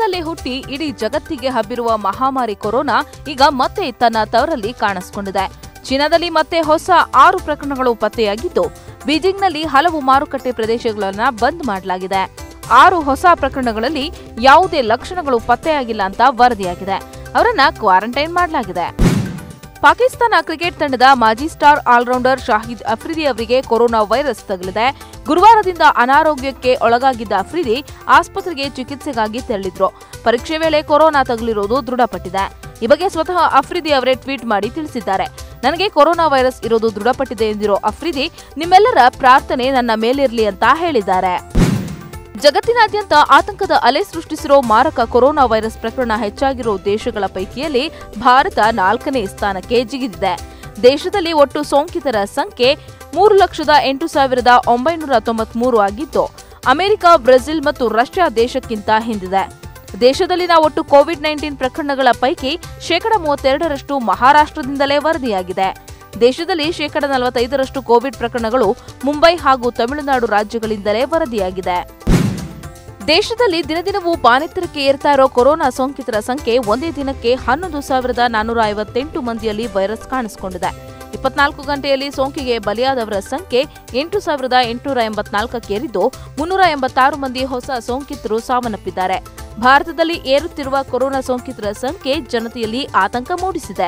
ಚೀನಾದಲ್ಲಿ ಹುಟ್ಟಿ ಇಡೀ ಜಗತ್ತಿಗೆ ಹಬ್ಬಿರುವ ಮಹಾಮಾರಿ ಕೊರೋನಾ ಈಗ ಮತ್ತೆ ತನ್ನ ತವರಲ್ಲಿ ಕಾಣಿಸಿಕೊಂಡಿದೆ ಚೀನಾದಲ್ಲಿ ಮತ್ತೆ ಹೊಸ ಆರು ಪ್ರಕರಣಗಳು ಪತ್ತೆಯಾಗಿದ್ದು ಬೀಜಿಂಗ್ನಲ್ಲಿ ಹಲವು ಮಾರುಕಟ್ಟೆ ಪ್ರದೇಶಗಳನ್ನ ಬಂದ್ ಮಾಡಲಾಗಿದೆ ಆರು ಹೊಸ ಪ್ರಕರಣಗಳಲ್ಲಿ ಯಾವುದೇ ಲಕ್ಷಣಗಳು ಪತ್ತೆಯಾಗಿಲ್ಲ ಅಂತ ವರದಿಯಾಗಿದೆ ಅವರನ್ನ ಕ್ವಾರಂಟೈನ್ ಮಾಡಲಾಗಿದೆ ಪಾಕಿಸ್ತಾನ ಕ್ರಿಕೆಟ್ ತಂಡದ ಮಾಜಿ ಸ್ಟಾರ್ ಆಲ್ರೌಂಡರ್ ಶಾಹಿದ್ ಅಫ್ರಿದಿ ಅವರಿಗೆ ಕೊರೋನಾ ವೈರಸ್ ತಗುಲಿದೆ ಗುರುವಾರದಿಂದ ಅನಾರೋಗ್ಯಕ್ಕೆ ಒಳಗಾಗಿದ್ದ ಅಫ್ರಿದಿ ಆಸ್ಪತ್ರೆಗೆ ಚಿಕಿತ್ಸೆಗಾಗಿ ತೆರಳಿದ್ರು ಪರೀಕ್ಷೆ ವೇಳೆ ಕೊರೋನಾ ತಗುಲಿರುವುದು ದೃಢಪಟ್ಟಿದೆ ಈ ಬಗ್ಗೆ ಸ್ವತಃ ಅಫ್ರಿದಿ ಅವರೇ ಟ್ವೀಟ್ ಮಾಡಿ ತಿಳಿಸಿದ್ದಾರೆ ನನಗೆ ಕೊರೋನಾ ವೈರಸ್ ಇರೋದು ದೃಢಪಟ್ಟಿದೆ ಎಂದಿರೋ ಅಫ್ರಿದಿ ನಿಮ್ಮೆಲ್ಲರ ಪ್ರಾರ್ಥನೆ ನನ್ನ ಮೇಲಿರಲಿ ಅಂತ ಹೇಳಿದ್ದಾರೆ ಜಗತ್ತಿನಾದ್ಯಂತ ಆತಂಕದ ಅಲೆ ಸೃಷ್ಟಿಸಿರೋ ಮಾರಕ ಕೊರೋನಾ ವೈರಸ್ ಪ್ರಕರಣ ಹೆಚ್ಚಾಗಿರೋ ದೇಶಗಳ ಪೈಕಿಯಲ್ಲಿ ಭಾರತ ನಾಲ್ಕನೇ ಸ್ಥಾನಕ್ಕೆ ಜಿಗಿದಿದೆ ದೇಶದಲ್ಲಿ ಒಟ್ಟು ಸೋಂಕಿತರ ಸಂಖ್ಯೆ ಮೂರು ಲಕ್ಷದ ಎಂಟು ಸಾವಿರದ ಒಂಬೈನೂರ ತೊಂಬತ್ಮೂರು ಆಗಿದ್ದು ಅಮೆರಿಕ ಬ್ರೆಜಿಲ್ ಮತ್ತು ರಷ್ಯಾ ದೇಶಕ್ಕಿಂತ ಹಿಂದಿದೆ ದೇಶದಲ್ಲಿನ ಒಟ್ಟು ಕೋವಿಡ್ ನೈನ್ಟೀನ್ ಪ್ರಕರಣಗಳ ಪೈಕಿ ಶೇಕಡ ಮೂವತ್ತೆರಡರಷ್ಟು ಮಹಾರಾಷ್ಟ್ರದಿಂದಲೇ ವರದಿಯಾಗಿದೆ ದೇಶದಲ್ಲಿ ಶೇಕಡ ನಲವತ್ತೈದರಷ್ಟು ಕೋವಿಡ್ ಪ್ರಕರಣಗಳು ಮುಂಬೈ ಹಾಗೂ ತಮಿಳುನಾಡು ರಾಜ್ಯಗಳಿಂದಲೇ ವರದಿಯಾಗಿದೆ ದೇಶದಲ್ಲಿ ದಿನದಿನವೂ ಬಾನೆತ್ತರಕ್ಕೆ ಏರ್ತಾ ಇರೋ ಕೊರೋನಾ ಸೋಂಕಿತರ ಸಂಖ್ಯೆ ಒಂದೇ ದಿನಕ್ಕೆ ಹನ್ನೊಂದು ಸಾವಿರದ ನಾನ್ನೂರ ಐವತ್ತೆಂಟು ಮಂದಿಯಲ್ಲಿ ವೈರಸ್ ಕಾಣಿಸಿಕೊಂಡಿದೆ ಇಪ್ಪತ್ನಾಲ್ಕು ಗಂಟೆಯಲ್ಲಿ ಸೋಂಕಿಗೆ ಬಲಿಯಾದವರ ಸಂಖ್ಯೆ ಎಂಟು ಸಾವಿರದ ಎಂಟುನೂರ ಎಂಬತ್ನಾಲ್ಕಕ್ಕೇರಿದ್ದು ಮುನ್ನೂರ ಎಂಬತ್ತಾರು ಮಂದಿ ಹೊಸ ಸೋಂಕಿತರು ಸಾವನ್ನಪ್ಪಿದ್ದಾರೆ ಭಾರತದಲ್ಲಿ ಏರುತ್ತಿರುವ ಕೊರೋನಾ ಸೋಂಕಿತರ ಸಂಖ್ಯೆ ಜನತೆಯಲ್ಲಿ ಆತಂಕ ಮೂಡಿಸಿದೆ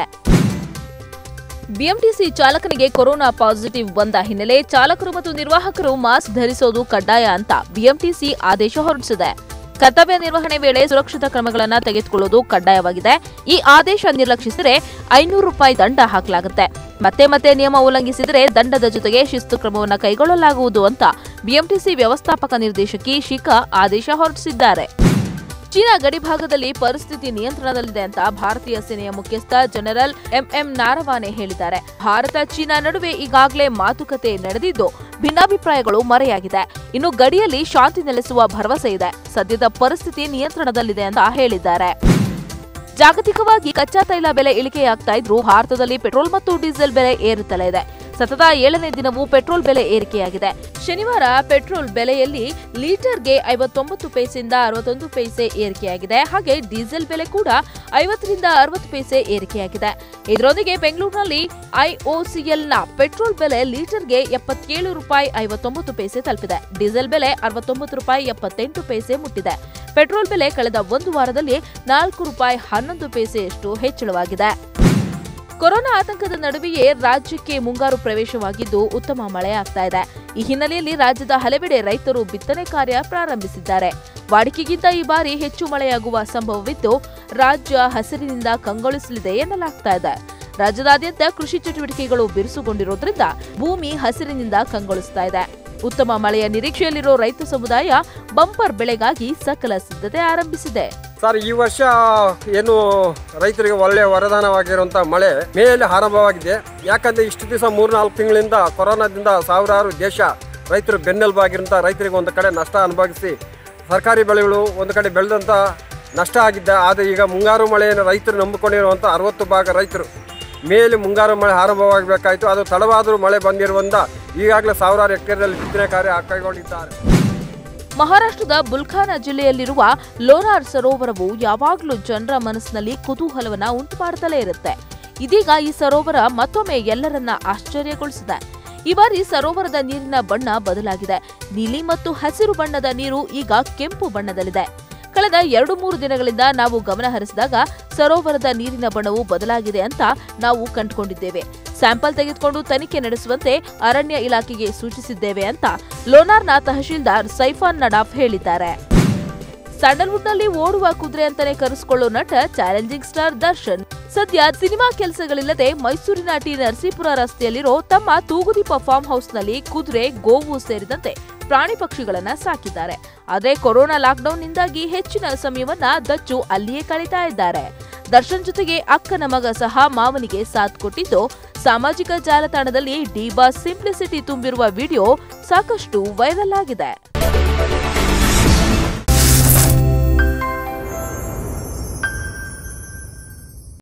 ಬಿಎಂಟಿಸಿ ಚಾಲಕನಿಗೆ ಕೊರೋನಾ ಪಾಸಿಟಿವ್ ಬಂದ ಹಿನ್ನೆಲೆ ಚಾಲಕರು ಮತ್ತು ನಿರ್ವಾಹಕರು ಮಾಸ್ಕ್ ಧರಿಸೋದು ಕಡ್ಡಾಯ ಅಂತ ಬಿಎಂಟಿಸಿ ಆದೇಶ ಹೊರಡಿಸಿದೆ ಕರ್ತವ್ಯ ನಿರ್ವಹಣೆ ವೇಳೆ ಸುರಕ್ಷತಾ ಕ್ರಮಗಳನ್ನು ತೆಗೆದುಕೊಳ್ಳುವುದು ಕಡ್ಡಾಯವಾಗಿದೆ ಈ ಆದೇಶ ನಿರ್ಲಕ್ಷಿಸಿದರೆ ಐನೂರು ರೂಪಾಯಿ ದಂಡ ಹಾಕಲಾಗುತ್ತೆ ಮತ್ತೆ ಮತ್ತೆ ನಿಯಮ ಉಲ್ಲಂಘಿಸಿದರೆ ದಂಡದ ಜೊತೆಗೆ ಶಿಸ್ತು ಕ್ರಮವನ್ನು ಕೈಗೊಳ್ಳಲಾಗುವುದು ಅಂತ ಬಿಎಂಟಿಸಿ ವ್ಯವಸ್ಥಾಪಕ ನಿರ್ದೇಶಕಿ ಶಿಖಾ ಆದೇಶ ಹೊರಡಿಸಿದ್ದಾರೆ ಚೀನಾ ಗಡಿಭಾಗದಲ್ಲಿ ಪರಿಸ್ಥಿತಿ ನಿಯಂತ್ರಣದಲ್ಲಿದೆ ಅಂತ ಭಾರತೀಯ ಸೇನೆಯ ಮುಖ್ಯಸ್ಥ ಜನರಲ್ ಎಂಎಂ ನಾರವಾನೆ ಹೇಳಿದ್ದಾರೆ ಭಾರತ ಚೀನಾ ನಡುವೆ ಈಗಾಗಲೇ ಮಾತುಕತೆ ನಡೆದಿದ್ದು ಭಿನ್ನಾಭಿಪ್ರಾಯಗಳು ಮರೆಯಾಗಿದೆ ಇನ್ನು ಗಡಿಯಲ್ಲಿ ಶಾಂತಿ ನೆಲೆಸುವ ಭರವಸೆ ಇದೆ ಸದ್ಯದ ಪರಿಸ್ಥಿತಿ ನಿಯಂತ್ರಣದಲ್ಲಿದೆ ಅಂತ ಹೇಳಿದ್ದಾರೆ ಜಾಗತಿಕವಾಗಿ ಕಚ್ಚಾ ತೈಲ ಬೆಲೆ ಇಳಿಕೆಯಾಗ್ತಾ ಇದ್ರೂ ಭಾರತದಲ್ಲಿ ಪೆಟ್ರೋಲ್ ಮತ್ತು ಡೀಸೆಲ್ ಬೆಲೆ ಏರುತ್ತಲೇ ಇದೆ ಸತತ ಏಳನೇ ದಿನವೂ ಪೆಟ್ರೋಲ್ ಬೆಲೆ ಏರಿಕೆಯಾಗಿದೆ ಶನಿವಾರ ಪೆಟ್ರೋಲ್ ಬೆಲೆಯಲ್ಲಿ ಲೀಟರ್ಗೆ ಐವತ್ತೊಂಬತ್ತು ಪೈಸೆಯಿಂದ ಅರವತ್ತೊಂದು ಪೈಸೆ ಏರಿಕೆಯಾಗಿದೆ ಹಾಗೆ ಡೀಸೆಲ್ ಬೆಲೆ ಕೂಡ ಐವತ್ತರಿಂದ ಅರವತ್ತು ಪೈಸೆ ಏರಿಕೆಯಾಗಿದೆ ಇದರೊಂದಿಗೆ ಬೆಂಗಳೂರಿನಲ್ಲಿ ಐಒಸಿಎಲ್ನ ಪೆಟ್ರೋಲ್ ಬೆಲೆ ಲೀಟರ್ಗೆ ಎಪ್ಪತ್ತೇಳು ರೂಪಾಯಿ ಐವತ್ತೊಂಬತ್ತು ಪೈಸೆ ತಲುಪಿದೆ ಡೀಸೆಲ್ ಬೆಲೆ ಅರವತ್ತೊಂಬತ್ತು ರೂಪಾಯಿ ಎಪ್ಪತ್ತೆಂಟು ಪೈಸೆ ಮುಟ್ಟಿದೆ ಪೆಟ್ರೋಲ್ ಬೆಲೆ ಕಳೆದ ಒಂದು ವಾರದಲ್ಲಿ ನಾಲ್ಕು ರೂಪಾಯಿ ಹನ್ನೊಂದು ಪೈಸೆಯಷ್ಟು ಹೆಚ್ಚಳವಾಗಿದೆ ಕೊರೋನಾ ಆತಂಕದ ನಡುವೆಯೇ ರಾಜ್ಯಕ್ಕೆ ಮುಂಗಾರು ಪ್ರವೇಶವಾಗಿದ್ದು ಉತ್ತಮ ಮಳೆ ಆಗ್ತಾ ಇದೆ ಈ ಹಿನ್ನೆಲೆಯಲ್ಲಿ ರಾಜ್ಯದ ಹಲವೆಡೆ ರೈತರು ಬಿತ್ತನೆ ಕಾರ್ಯ ಪ್ರಾರಂಭಿಸಿದ್ದಾರೆ ವಾಡಿಕೆಗಿಂತ ಈ ಬಾರಿ ಹೆಚ್ಚು ಮಳೆಯಾಗುವ ಸಂಭವವಿದ್ದು ರಾಜ್ಯ ಹಸಿರಿನಿಂದ ಕಂಗೊಳಿಸಲಿದೆ ಎನ್ನಲಾಗ್ತಾ ಇದೆ ರಾಜ್ಯದಾದ್ಯಂತ ಕೃಷಿ ಚಟುವಟಿಕೆಗಳು ಬಿರುಸುಗೊಂಡಿರೋದ್ರಿಂದ ಭೂಮಿ ಹಸಿರಿನಿಂದ ಕಂಗೊಳಿಸ್ತಾ ಇದೆ ಉತ್ತಮ ಮಳೆಯ ನಿರೀಕ್ಷೆಯಲ್ಲಿರೋ ರೈತ ಸಮುದಾಯ ಬಂಪರ್ ಬೆಳೆಗಾಗಿ ಸಕಲ ಸಿದ್ಧತೆ ಆರಂಭಿಸಿದೆ ಸರ್ ಈ ವರ್ಷ ಏನು ರೈತರಿಗೆ ಒಳ್ಳೆಯ ವರದಾನವಾಗಿರುವಂಥ ಮಳೆ ಮೇಯಲ್ಲಿ ಆರಂಭವಾಗಿದೆ ಯಾಕಂದ್ರೆ ಇಷ್ಟು ದಿವಸ ಮೂರ್ನಾಲ್ಕು ತಿಂಗಳಿಂದ ಕೊರೋನಾದಿಂದ ಸಾವಿರಾರು ದೇಶ ರೈತರು ಬೆನ್ನೆಲುಬಾಗಿರುವಂಥ ರೈತರಿಗೆ ಒಂದು ಕಡೆ ನಷ್ಟ ಅನುಭವಿಸಿ ಸರ್ಕಾರಿ ಬೆಳೆಗಳು ಒಂದು ಕಡೆ ಬೆಳೆದಂಥ ನಷ್ಟ ಆಗಿದ್ದ ಆದರೆ ಈಗ ಮುಂಗಾರು ಮಳೆಯನ್ನು ರೈತರು ನಂಬಿಕೊಂಡಿರುವಂಥ ಅರವತ್ತು ಭಾಗ ರೈತರು ಮೇಲೆ ಮುಂಗಾರು ಮಳೆ ಆರಂಭವಾಗಬೇಕಾಯಿತು ಅದು ತಡವಾದರೂ ಮಳೆ ಬಂದಿರುವಂಥ ಈಗಾಗಲೇ ಸಾವಿರಾರು ಹೆಕ್ಟೇರ್ನಲ್ಲಿ ಬಿತ್ತನೆ ಕಾರ್ಯ ಕೈಗೊಂಡಿದ್ದಾರೆ ಮಹಾರಾಷ್ಟ್ರದ ಬುಲ್ಖಾನ ಜಿಲ್ಲೆಯಲ್ಲಿರುವ ಲೋನಾರ್ ಸರೋವರವು ಯಾವಾಗಲೂ ಜನರ ಮನಸ್ಸಿನಲ್ಲಿ ಕುತೂಹಲವನ್ನ ಉಂಟು ಮಾಡುತ್ತಲೇ ಇರುತ್ತೆ ಇದೀಗ ಈ ಸರೋವರ ಮತ್ತೊಮ್ಮೆ ಎಲ್ಲರನ್ನ ಆಶ್ಚರ್ಯಗೊಳಿಸಿದೆ ಈ ಬಾರಿ ಸರೋವರದ ನೀರಿನ ಬಣ್ಣ ಬದಲಾಗಿದೆ ನೀಲಿ ಮತ್ತು ಹಸಿರು ಬಣ್ಣದ ನೀರು ಈಗ ಕೆಂಪು ಬಣ್ಣದಲ್ಲಿದೆ ಕಳೆದ ಎರಡು ಮೂರು ದಿನಗಳಿಂದ ನಾವು ಗಮನ ಹರಿಸಿದಾಗ ಸರೋವರದ ನೀರಿನ ಬಣ್ಣವು ಬದಲಾಗಿದೆ ಅಂತ ನಾವು ಕಂಡುಕೊಂಡಿದ್ದೇವೆ ಸ್ಯಾಂಪಲ್ ತೆಗೆದುಕೊಂಡು ತನಿಖೆ ನಡೆಸುವಂತೆ ಅರಣ್ಯ ಇಲಾಖೆಗೆ ಸೂಚಿಸಿದ್ದೇವೆ ಅಂತ ಲೋನಾರ್ನ ತಹಶೀಲ್ದಾರ್ ಸೈಫಾನ್ ನಡಾಫ್ ಹೇಳಿದ್ದಾರೆ ಸ್ಯಾಂಡಲ್ವುಡ್ನಲ್ಲಿ ಓಡುವ ಕುದುರೆ ಅಂತಾನೆ ಕರೆಸಿಕೊಳ್ಳೋ ನಟ ಚಾಲೆಂಜಿಂಗ್ ಸ್ಟಾರ್ ದರ್ಶನ್ ಸದ್ಯ ಸಿನಿಮಾ ಕೆಲಸಗಳಿಲ್ಲದೆ ಮೈಸೂರಿನ ಟಿ ನರಸೀಪುರ ರಸ್ತೆಯಲ್ಲಿರೋ ತಮ್ಮ ತೂಗುದೀಪ ಫಾರ್ಮ್ ಹೌಸ್ನಲ್ಲಿ ಕುದುರೆ ಗೋವು ಸೇರಿದಂತೆ ಪ್ರಾಣಿ ಪಕ್ಷಿಗಳನ್ನ ಸಾಕಿದ್ದಾರೆ ಆದ್ರೆ ಕೊರೋನಾ ಲಾಕ್ಡೌನ್ನಿಂದಾಗಿ ಹೆಚ್ಚಿನ ಸಮಯವನ್ನ ದಚ್ಚು ಅಲ್ಲಿಯೇ ಕಳೀತಾ ಇದ್ದಾರೆ ದರ್ಶನ್ ಜೊತೆಗೆ ಅಕ್ಕನ ಮಗ ಸಹ ಮಾವನಿಗೆ ಸಾಥ್ ಕೊಟ್ಟಿದ್ದು ಸಾಮಾಜಿಕ ಜಾಲತಾಣದಲ್ಲಿ ಡಿಬಾ ಸಿಂಪ್ಲಿಸಿಟಿ ತುಂಬಿರುವ ವಿಡಿಯೋ ಸಾಕಷ್ಟು ವೈರಲ್ ಆಗಿದೆ